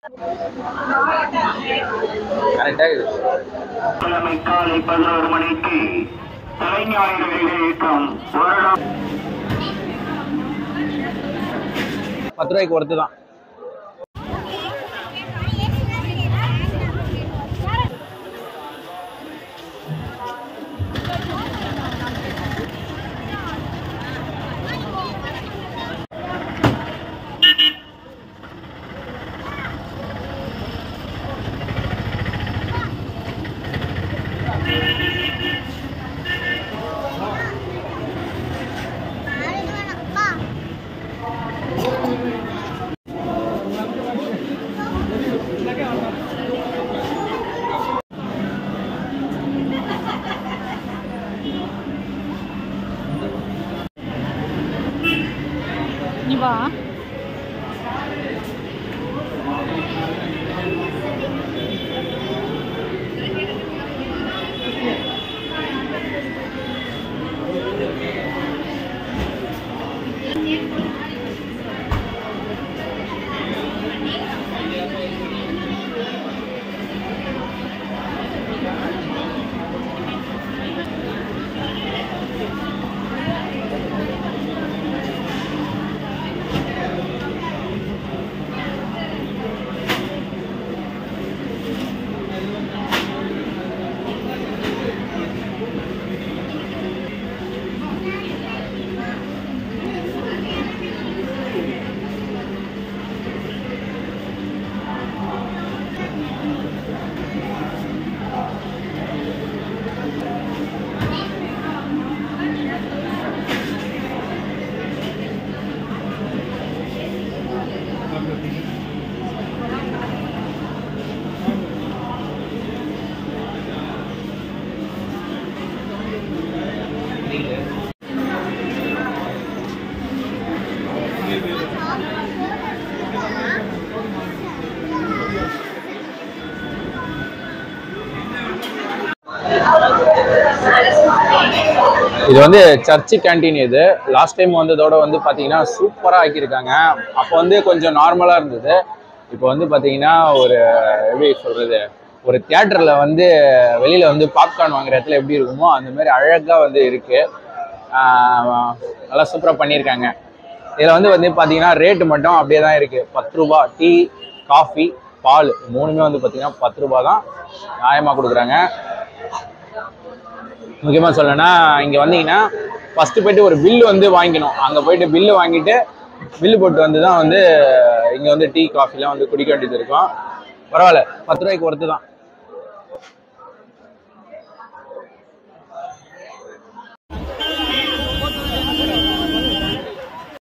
கரெக்டாக இது கிழமை காலை பதினோரு மணிக்கு தலைஞாயிறு ரயில் இயக்கம் வருடம் பத்து ரூபாய்க்கு ஒருத்து தான் நீ வா இது வந்து சர்ச்சு கேண்டீன் இது லாஸ்ட் டைம் வந்ததோட வந்து பார்த்தீங்கன்னா சூப்பராக ஆக்கியிருக்காங்க அப்போ வந்து கொஞ்சம் நார்மலாக இருந்தது இப்போ வந்து பார்த்தீங்கன்னா ஒரு எப்படி சொல்கிறது ஒரு தியேட்டரில் வந்து வெளியில் வந்து பாப்கார்ன் வாங்குற இடத்துல எப்படி இருக்குமோ அந்த மாதிரி அழகாக வந்து இருக்குது நல்லா சூப்பராக பண்ணியிருக்காங்க இதில் வந்து வந்து பார்த்தீங்கன்னா ரேட்டு மட்டும் அப்படியே தான் இருக்குது பத்து ரூபா டீ காஃபி பால் மூணுமே வந்து பார்த்தீங்கன்னா பத்து ரூபா தான் நியாயமாக கொடுக்குறாங்க முக்கியமாக சொல்லணும்னா இங்கே வந்தீங்கன்னா ஃபஸ்ட்டு போயிட்டு ஒரு பில்லு வந்து வாங்கிக்கணும் அங்கே போயிட்டு பில்லு வாங்கிட்டு பில்லு போட்டு வந்து தான் வந்து இங்கே வந்து டீ காஃபிலாம் வந்து குடிக்க வேண்டியது இருக்கும் பரவாயில்ல பத்து ரூபாய்க்கு ஒருத்து தான்